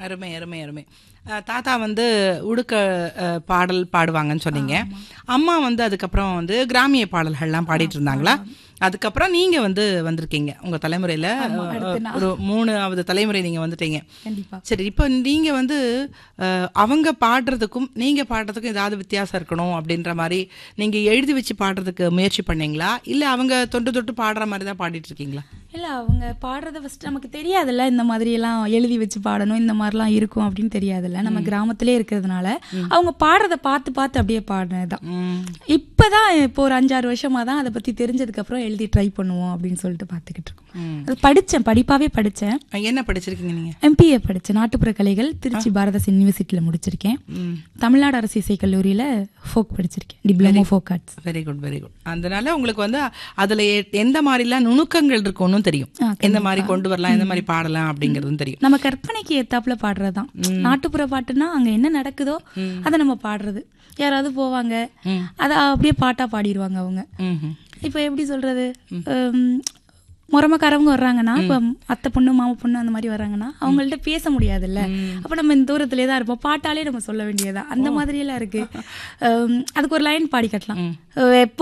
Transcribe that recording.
அருமை அருமை அருமை அஹ், தாத்தா வந்து உடுக்க அஹ், பாடல் பாடுவாங்கன்னு சொன்னீங்க அம்மா வந்து அதுக்கப்புறம் வந்து கிராமிய பாடல்கள்லாம் பாடிட்டு இருந்தாங்களா அதுக்கப்புறம் நீங்க வந்து வந்திருக்கீங்க உங்க தலைமுறையில அஹ், ஒரு மூணாவது தலைமுறை நீங்க வந்துட்டீங்க கண்டிப்பா சரி இப்போ நீங்க வந்து அஹ், அவங்க பாடுறதுக்கும் நீங்க பாடுறதுக்கும் ஏதாவது வித்தியாசம் இருக்கணும் அப்படின்ற மாதிரி நீங்க எழுதி வச்சு பாடுறதுக்கு முயற்சி பண்ணீங்களா இல்ல அவங்க தொட்டு தொட்டு பாடுற மாதிரி தான் பாடிட்டு இருக்கீங்களா இல்ல அவங்க பாடுறத ஃபர்ஸ்ட் நமக்கு தெரியாதுல்ல இந்த மாதிரி எல்லாம் எழுதி வச்சு பாடணும் இந்த மாதிரிலாம் இருக்கும் அப்படின்னு தெரியாதுல்ல நம்ம கிராமத்திலே இருக்கிறதுனால அவங்க பாடுறத பார்த்து பார்த்து அப்படியே பாடினதுதான் ம். இப்பதான் இப்போ ஒரு அஞ்சாறு வருஷமா தான் அதை பத்தி தெரிஞ்சதுக்கு அப்புறம் எழுதி ட்ரை பண்ணுவோம் அப்படின்னு சொல்லிட்டு பார்த்துக்கிட்டு இருக்கோம் அது படிச்சேன் படிப்பாவே படிச்சேன் என்ன படிச்சிருக்கீங்க நீங்க எம்பிஏ படிச்சேன் நாட்டுப்புற கலைகள் திருச்சி பாரதாஸ் யூனிவர்சிட்டியில முடிச்சிருக்கேன் தமிழ்நாடு அரசு இசை கல்லூரியில ஃபோக் படிச்சிருக்கேன் diploma folk arts very good very good அதனால உங்களுக்கு வந்து அதுல எ- எந்த மாதிரிலாம் நுணுக்கங்கள் இருக்கும்னு தெரியும் ஆ, எந்த மாதிரி கொண்டு வரலாம் எந்த மாதிரி பாடலாம் அப்படிங்கறதும் தெரியும் நம்ம கற்பனைக்கு ஏத்தாப்புல பாடுறதுதான் நாட்டுப்புற பாட்டுனா அங்க என்ன நடக்குதோ அதை நம்ம பாடுறது யாராவது போவாங்க அத அப்படியே பாட்டா பாடிடுவாங்க அவங்க ம்ஹும். இப்போ எப்படி சொல்றது உம், முறமக்காரவங்க வர்றாங்கன்னா இப்போ அத்தை பொண்ணு மாமா பொண்ணு அந்த மாதிரி வர்றாங்கன்னா அவங்கள்ட்ட பேச முடியாதுல்ல அப்ப நம்ம இந்த தூரத்திலே தான் இருப்போம் பாட்டாலே நம்ம சொல்ல வேண்டியதா அந்த மாதிரி எல்லாம் இருக்கு உம், அதுக்கு ஒரு லைன் பாடி கட்டலாம்